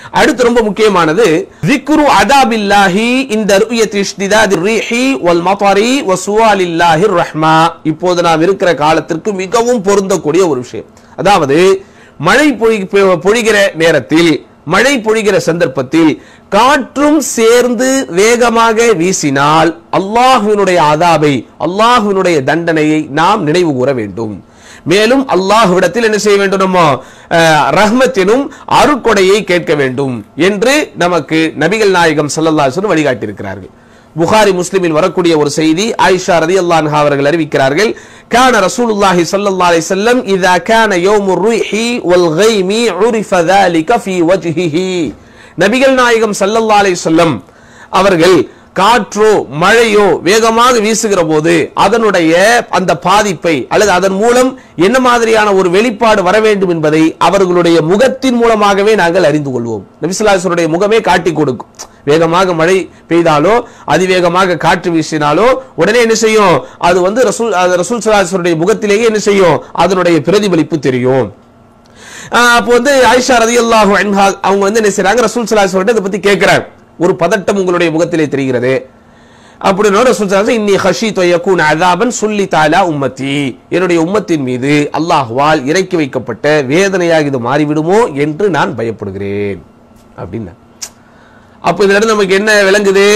அடுத்து ரொம்ப முக்கியமானது ذِكْرُ عَذَابِ اللَّهِ عِنْدَ رُؤْيَةِ اشْتِدَادِ الرِّيحِ وَالْمَطَرِ وَسُؤَالِ اللَّهِ الرَّحْمَةِ இப்போது நாம் இருக்கிற காலத்திற்கு மிகவும் பொருந்தக்கூடிய ஒரு விஷயம் அதாவது மழை பொழி- பொ- பொழிகிற நேரத்தில் மழை பொழிகிற சந்தர்ப்பத்தில் காற்றும் சேர்ந்து வேகமாக வீசினால் அல்லாஹ்வினுடைய அதாபை அல்லாஹ்வினுடைய தண்டனையை நாம் நினைவு கூற வேண்டும் மேலும் அல்லாஹ்விடத்தில் என்ன செய்ய வேண்டும் நம்ம அஹ், ரஹ்மத்தினும் அருட்கொடையை கேட்க வேண்டும் என்று நமக்கு நபிகள் நாயகம் ஸல்லல்லாஹு அலைஹி வஸல்லம் வழிகாட்டியிருக்கிறார்கள் புகாரி முஸ்லிமில் வரக்கூடிய ஒரு செய்தி ஆயிஷா ரலியல்லாஹு அன்ஹா அவர்கள் அறிவிக்கிறார்கள் கான ரசூலுல்லாஹி ஸல்லல்லாஹு அலைஹி வஸல்லம் இதா கான யௌமுர் ருஹி வல் கைமி உரிஃப ذلك في وجهه நபிகள் நாயகம் ஸல்லல்லாஹு அலைஹி வஸல்லம் அவர்கள் காற்றோ மழையோ வேகமாக வீசுகிற போது அதனுடைய அந்த பாதிப்பை அல்லது அதன் மூலம் என்ன மாதிரியான ஒரு வெளிப்பாடு வர வேண்டும் என்பதை அவர்களுடைய முகத்தின் மூலமாகவே நாங்கள் அறிந்து கொள்வோம் நபிசுல்லாசுடைய முகமே காட்டி கொடுக்கும் வேகமாக மழை பெய்தாலோ அதிவேகமாக காற்று வீசினாலோ உடனே என்ன செய்யும் அது வந்து ரசூல் அது ரசூல் சலாசுடைய முகத்திலேயே என்ன செய்யும் அதனுடைய பிரதிபலிப்பு தெரியும் ஆஹ் அப்போ வந்து ஆயிஷா ரதியல்லாஹு அன்ஹா அவங்க வந்து என்ன செய்றாங்க ரசூல் ஸல்லல்லாஹு அலைஹி இதை பத்தி கேட்கிறாங்க ஒரு பதட்டம் உங்களுடைய முகத்திலே தெரிகிறது அப்படின்னு ரசூல் ஸல்லல்லாஹு இன்னி ஹஷீது யகூன் அஸாபன் சொல்லி தாலா உம்மத்தி என்னுடைய உம்மத்தின் மீது அல்லாஹ்வால் இறக்கி வைக்கப்பட்ட வேதனையாக இது மாறிவிடுமோ என்று நான் பயப்படுகிறேன் அப்படின்னா அப்போ இதுல இருந்து நமக்கு என்ன விளங்குது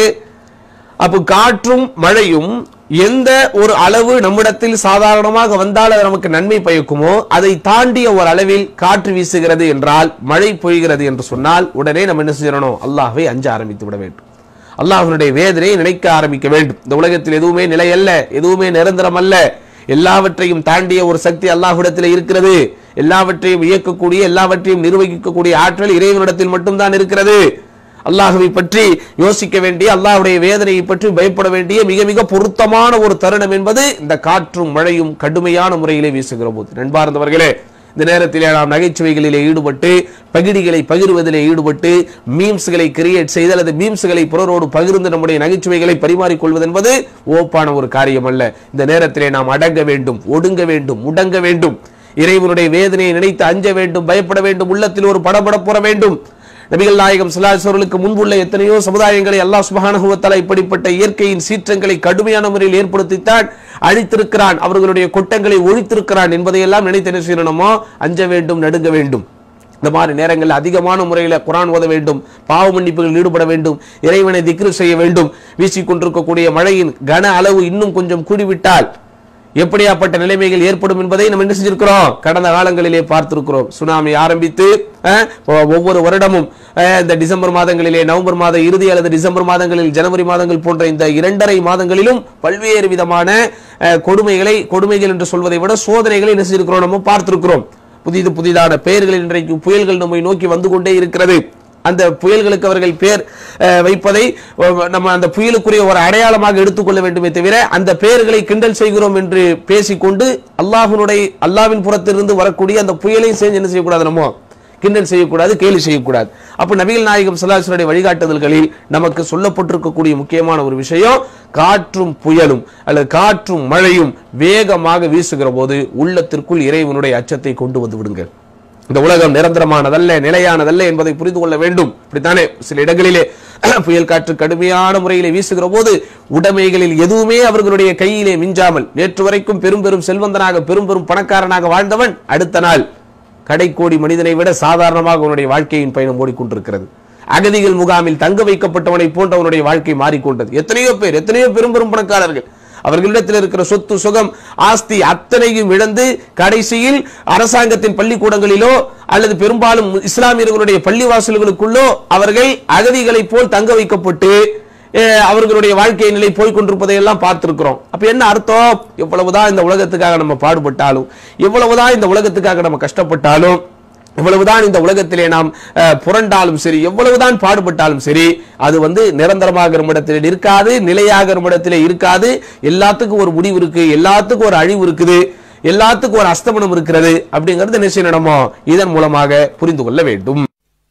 அப்போ காற்றும் மழையும் எந்த ஒரு அளவு நம்மிடத்தில் சாதாரணமாக வந்தால் அது நமக்கு நன்மை பயக்குமோ அதை தாண்டிய ஒரு அளவில் காற்று வீசுகிறது என்றால் மழை பொய்கிறது என்று சொன்னால் உடனே நம்ம என்ன செய்யணும் அல்லாஹ்வை அஞ்ச ஆரம்பித்து விட வேண்டும் அல்லாஹ்வினுடைய வேதனையை நினைக்க ஆரம்பிக்க வேண்டும் இந்த உலகத்தில் எதுவுமே நிலையல்ல எதுவுமே நிரந்தரம் அல்ல எல்லாவற்றையும் தாண்டிய ஒரு சக்தி அல்லாஹ்விடத்தில் இருக்கிறது எல்லாவற்றையும் இயக்கக்கூடிய எல்லாவற்றையும் நிர்வகிக்கக்கூடிய ஆற்றல் இறைவனிடத்தில் மட்டும்தான் இருக்கிறது அல்லாஹுவை பற்றி யோசிக்க வேண்டிய அல்லாஹ்வுடைய வேதனையை பற்றி பயப்பட வேண்டிய மிக மிக பொருத்தமான ஒரு தருணம் என்பது இந்த காற்றும் மழையும் கடுமையான முறையிலே வீசுகிற போது நண்பார்ந்தவர்களே இந்த நேரத்திலே நாம் நகைச்சுவைகளிலே ஈடுபட்டு பகிடிகளை பகிர்வதிலே ஈடுபட்டு மீம்ஸ்களை கிரியேட் செய்து அல்லது மீம்ஸ்களை பிறரோடு பகிர்ந்து நம்முடைய நகைச்சுவைகளை பரிமாறிக்கொள்வது என்பது ஓப்பான ஒரு காரியம் அல்ல இந்த நேரத்திலே நாம் அடங்க வேண்டும் ஒடுங்க வேண்டும் முடங்க வேண்டும் இறைவனுடைய வேதனையை நினைத்து அஞ்ச வேண்டும் பயப்பட வேண்டும் உள்ளத்தில் ஒரு படபடப்புற வேண்டும் நபிகள் நாயகம் சிலாசவர்களுக்கு முன்புள்ள எத்தனையோ சமுதாயங்களை அல்லாஹ் சுப்ஹானஹு வ தஆலா இப்படிப்பட்ட இயற்கையின் சீற்றங்களை கடுமையான முறையில் ஏற்படுத்தித்தான் அழித்திருக்கிறான் அவர்களுடைய கொட்டங்களை ஒழித்திருக்கிறான் என்பதையெல்லாம் நினைத்து என்ன செய்யணுமோ அஞ்ச வேண்டும் நடுங்க வேண்டும் இந்த மாதிரி நேரங்களில் அதிகமான முறையில் குரான் ஓத வேண்டும் பாவ மன்னிப்புகளில் ஈடுபட வேண்டும் இறைவனை திக்ரு செய்ய வேண்டும் வீசிக்கொண்டிருக்கக்கூடிய மழையின் கன அளவு இன்னும் கொஞ்சம் கூடிவிட்டால் எப்படியாப்பட்ட நிலைமைகள் ஏற்படும் என்பதை நம்ம என்ன செஞ்சிருக்கிறோம் கடந்த காலங்களிலே பார்த்திருக்கிறோம் சுனாமி ஆரம்பித்து அஹ், ஒ- ஒவ்வொரு வருடமும் அஹ், இந்த டிசம்பர் மாதங்களிலே நவம்பர் மாத இறுதி அல்லது டிசம்பர் மாதங்களில் ஜனவரி மாதங்கள் போன்ற இந்த இரண்டரை மாதங்களிலும் பல்வேறு விதமான அஹ், கொடுமைகளை கொடுமைகள் என்று சொல்வதை விட சோதனைகளை என்ன செஞ்சிருக்கிறோம் நம்ம பார்த்திருக்கிறோம் புதிது புதிதான பெயர்கள் இன்றைக்கு புயல்கள் நம்மை நோக்கி வந்து கொண்டே இருக்கிறது அந்த புயல்களுக்கு அவர்கள் பேர் அஹ், வைப்பதை அஹ், நம்ம அந்த புயலுக்குரிய ஒரு அடையாளமாக எடுத்துக்கொள்ள வேண்டுமே தவிர அந்த பெயர்களை கிண்டல் செய்கிறோம் என்று பேசிக்கொண்டு அல்லாஹ்வினுடைய அல்லாவின் புறத்திலிருந்து வரக்கூடிய அந்த புயலையும் சேர்ந்து என்ன செய்யக்கூடாது நம்ம கிண்டல் செய்யக்கூடாது கேலி செய்யக்கூடாது அப்ப நபிகள் நாயகம் சல்லாஹனுடைய வழிகாட்டுதல்களில் நமக்கு சொல்லப்பட்டிருக்கக்கூடிய முக்கியமான ஒரு விஷயம் காற்றும் புயலும் அல்லது காற்றும் மழையும் வேகமாக வீசுகிற போது உள்ளத்திற்குள் இறைவனுடைய அச்சத்தை கொண்டு வந்து விடுங்கள் இந்த உலகம் நிரந்தரமானதல்ல நிலையானதல்ல என்பதை புரிந்து கொள்ள வேண்டும் இப்படித்தானே சில இடங்களிலே புயல் காற்று கடுமையான முறையிலே வீசுகிற போது உடைமைகளில் எதுவுமே அவர்களுடைய கையிலே மிஞ்சாமல் நேற்று வரைக்கும் பெரும் பெரும் செல்வந்தனாக பெரும் பெரும் பணக்காரனாக வாழ்ந்தவன் அடுத்த நாள் கடைக்கோடி மனிதனை விட சாதாரணமாக அவனுடைய வாழ்க்கையின் பயணம் ஓடிக்கொண்டிருக்கிறது அகதிகள் முகாமில் தங்க வைக்கப்பட்டவனை போன்றவனுடைய வாழ்க்கை மாறிக்கொண்டது எத்தனையோ பேர் எத்தனையோ பெரும் பெரும் பணக்காரர்கள் அவர்களிடத்தில் இருக்கிற சொத்து சுகம் ஆஸ்தி அத்தனையும் இழந்து கடைசியில் அரசாங்கத்தின் பள்ளிக்கூடங்களிலோ அல்லது பெரும்பாலும் இஸ்லாமியர்களுடைய பள்ளிவாசல்களுக்குள்ளோ அவர்கள் அகதிகளைப் போல் தங்க வைக்கப்பட்டு அஹ், அவர்களுடைய வாழ்க்கை நிலை போய் கொண்டிருப்பதை எல்லாம் பார்த்திருக்கிறோம் அப்ப என்ன அர்த்தம் எவ்வளவுதான் இந்த உலகத்துக்காக நம்ம பாடுபட்டாலும் எவ்வளவுதான் இந்த உலகத்துக்காக நம்ம கஷ்டப்பட்டாலும் எவ்வளவுதான் இந்த உலகத்திலே நாம் அஹ், புரண்டாலும் சரி எவ்வளவுதான் பாடுபட்டாலும் சரி அது வந்து நிரந்தரமாக நம்மிடத்தில் இருக்காது நிலையாக நம்மிடத்திலே இருக்காது எல்லாத்துக்கும் ஒரு முடிவு இருக்கு எல்லாத்துக்கும் ஒரு அழிவு இருக்குது எல்லாத்துக்கும் ஒரு அஸ்தமனம் இருக்கிறது அப்படிங்கிறது என்ன செய்யணுமோ இதன் மூலமாக புரிந்து கொள்ள வேண்டும்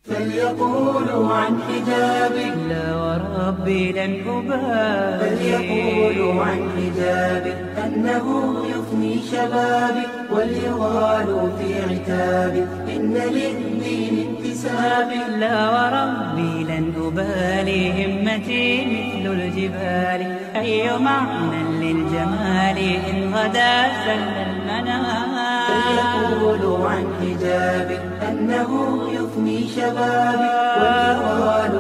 فليقولوا عن حجابي لا وربي لن أبالي فليقولوا عن حجابي أنه يفني شبابي وليغالوا في عتابي إن للدين انتسابي انتسابي لا وربي لن أبالي همتي مثل الجبال أي معنى للجمال إن غدا سل المنام فليقولوا عن حجابي أنه يفني شبابي والإخوان